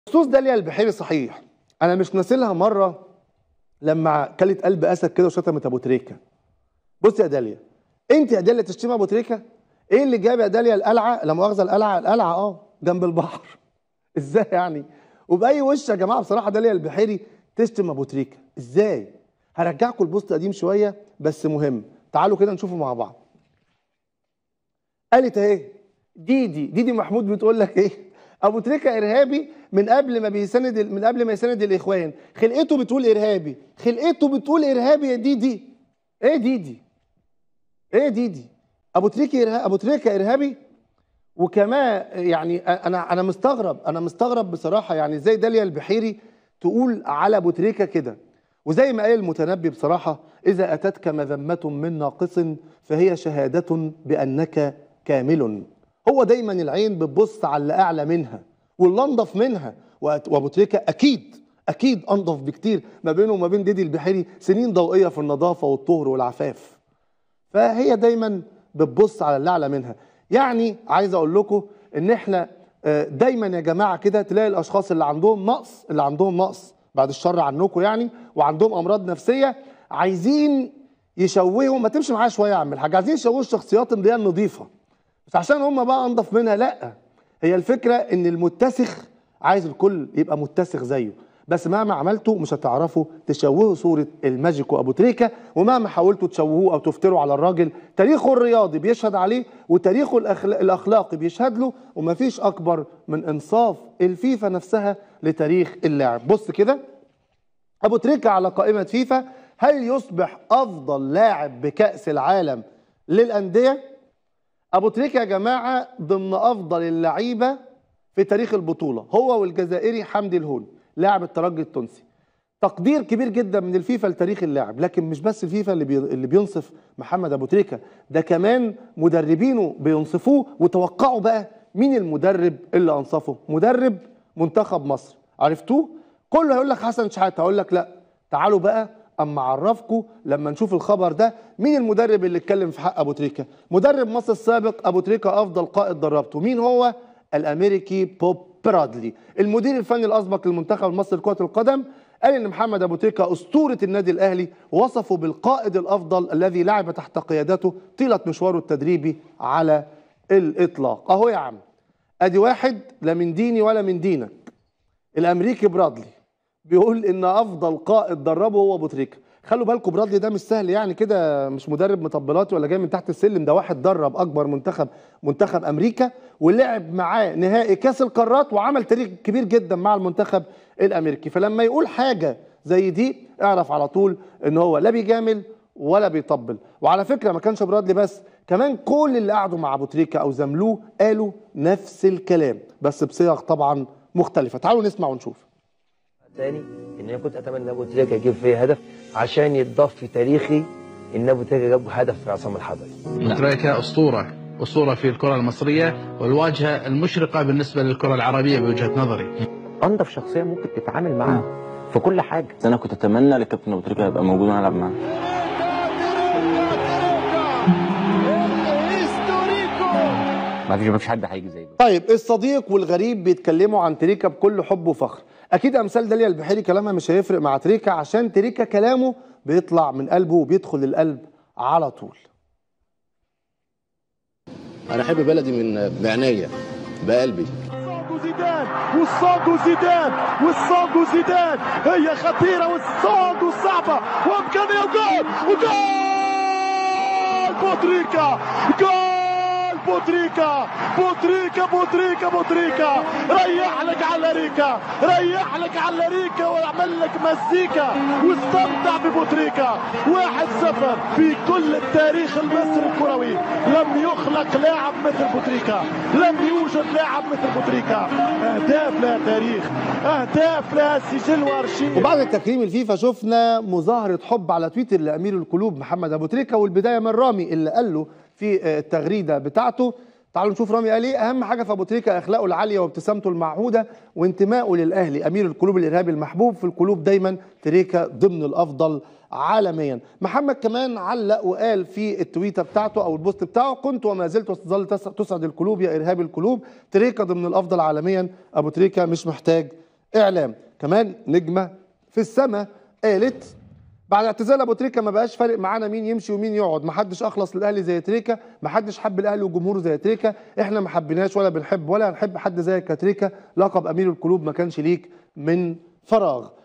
بخصوص داليا البحيري صحيح انا مش ناسلها مره لما كلت قلب اسد كده وشتمت ابو تريكه بص يا داليا انت يا داليا تشتمي ابو تريكه ايه اللي جاب يا داليا القلعه لا مؤاخذه القلعه القلعه اه جنب البحر ازاي يعني وباي وش يا جماعه بصراحه داليا البحيري تشتم ابو تريكه ازاي هرجعكم البوست قديم شويه بس مهم تعالوا كده نشوفه مع بعض قالت اهي ديدي ديدي محمود بتقول لك ايه ابو تريكه ارهابي من قبل ما بيساند من قبل ما يساند الاخوان خلقته بتقول ارهابي خلقته بتقول ارهابي يا ديدي ايه ديدي ايه ديدي ابو تريكه إرهاب ابو تريكه ارهابي وكمان يعني انا انا مستغرب انا مستغرب بصراحه يعني ازاي داليا البحيري تقول على ابو تريكه كده وزي ما قال المتنبي بصراحه اذا اتتك مذمه من ناقص فهي شهاده بانك كامل هو دايما العين بتبص على اللي اعلى منها واللي انضف منها وابو تريكه اكيد اكيد انضف بكتير ما بينه وما بين ديدي البحيري سنين ضوئيه في النظافه والطهر والعفاف فهي دايما بتبص على اللي اعلى منها يعني عايز اقول لكم ان احنا دايما يا جماعه كده تلاقي الاشخاص اللي عندهم نقص اللي عندهم نقص بعد الشر عنكم يعني وعندهم امراض نفسيه عايزين يشوهوا ما تمشي معايا شويه يا عم الحاج عايزين يشوهوا الشخصيات اللي هي النظيفه بس عشان هم بقى انضف منها لا هي الفكره ان المتسخ عايز الكل يبقى متسخ زيه بس مهما عملتوا مش هتعرفوا تشوهوا صوره الماجيك وابو تريكه ومهما حاولتوا تشوهوه او تفتروا على الراجل تاريخه الرياضي بيشهد عليه وتاريخه الاخلاقي بيشهد له ومفيش اكبر من انصاف الفيفا نفسها لتاريخ اللاعب بص كده ابو تريكه على قائمه فيفا هل يصبح افضل لاعب بكاس العالم للانديه ابو تريكه يا جماعه ضمن افضل اللعيبه في تاريخ البطوله هو والجزائري حمدي الهون لاعب الترجي التونسي تقدير كبير جدا من الفيفا لتاريخ اللاعب لكن مش بس الفيفا اللي بي... اللي بينصف محمد ابو تريكه ده كمان مدربينه بينصفوه وتوقعوا بقى مين المدرب اللي انصفه مدرب منتخب مصر عرفتوه كله هيقول لك حسن شحاته هقول لك لا تعالوا بقى اما اعرفكم لما نشوف الخبر ده مين المدرب اللي اتكلم في حق ابو تريكه مدرب مصر السابق ابو تريكه افضل قائد دربته مين هو الامريكي بوب برادلي المدير الفني الاسبق للمنتخب المصري لكره القدم قال ان محمد ابو تريكه اسطوره النادي الاهلي وصفه بالقائد الافضل الذي لعب تحت قيادته طيله مشواره التدريبي على الاطلاق اهو يا عم ادي واحد لا من ديني ولا من دينك الامريكي برادلي بيقول ان افضل قائد دربه هو ابو تريكه خلوا بالكم برادلي ده مش سهل يعني كده مش مدرب مطبلاتي ولا جاي من تحت السلم ده واحد درب اكبر منتخب منتخب امريكا ولعب معاه نهائي كاس القارات وعمل تاريخ كبير جدا مع المنتخب الامريكي فلما يقول حاجه زي دي اعرف على طول ان هو لا بيجامل ولا بيطبل وعلى فكره ما كانش برادلي بس كمان كل اللي قعدوا مع ابو تريكه او زملوه قالوا نفس الكلام بس بصيغ طبعا مختلفه تعالوا نسمع ونشوف تاني ان انا كنت اتمنى ان ابو تريكه يجيب فيه هدف عشان يتضاف في تاريخي ان ابو تريكه جاب هدف في عصام الحضري ابو تريكه اسطوره اسطوره في الكره المصريه والواجهه المشرقه بالنسبه للكره العربيه بوجهه نظري انضف شخصيه ممكن تتعامل معاها في كل حاجه انا كنت اتمنى للكابتن ابو تريكه يبقى موجود وانا العب معاه ما فيش ما فيش حد هيجي زي ده طيب الصديق والغريب بيتكلموا عن تريكا بكل حب وفخر اكيد امثال داليا البحيري كلامها مش هيفرق مع تريكا عشان تريكا كلامه بيطلع من قلبه وبيدخل القلب على طول انا احب بلدي من بعناية بقلبي زيدان والصاد زيدان والصاد زيدان هي خطيره والصاد صعبه وامكانيه وجول وجول بوتريكا جول بوتريكا بوتريكا بوتريكا بوتريكا ريح لك على ريكا ريح لك على ريكا واعمل لك مزيكا واستمتع ببوتريكا واحد صفر في كل التاريخ المصري الكروي لم يخلق لاعب مثل بوتريكا لم يوجد لاعب مثل بوتريكا اهداف لها تاريخ اهداف لها سجل وارشيف وبعد تكريم الفيفا شفنا مظاهره حب على تويتر لامير القلوب محمد ابو تريكه والبدايه من رامي اللي قال له في التغريده بتاعته تعالوا نشوف رامي قال ايه اهم حاجه في ابو تريكه اخلاقه العاليه وابتسامته المعهوده وانتمائه للاهلي امير القلوب الارهابي المحبوب في القلوب دايما تريكه ضمن الافضل عالميا محمد كمان علق وقال في التويته بتاعته او البوست بتاعه كنت وما زلت وستظل تسعد القلوب يا ارهابي القلوب تريكه ضمن الافضل عالميا ابو تريكه مش محتاج اعلام كمان نجمه في السماء قالت بعد اعتزال ابو تريكه ما بقاش فارق معانا مين يمشي ومين يقعد ما حدش اخلص للاهلي زي تريكه ما حدش حب الاهلي وجمهوره زي تريكه احنا ما حبيناش ولا بنحب ولا هنحب حد زي كتريكه لقب امير القلوب ما كانش ليك من فراغ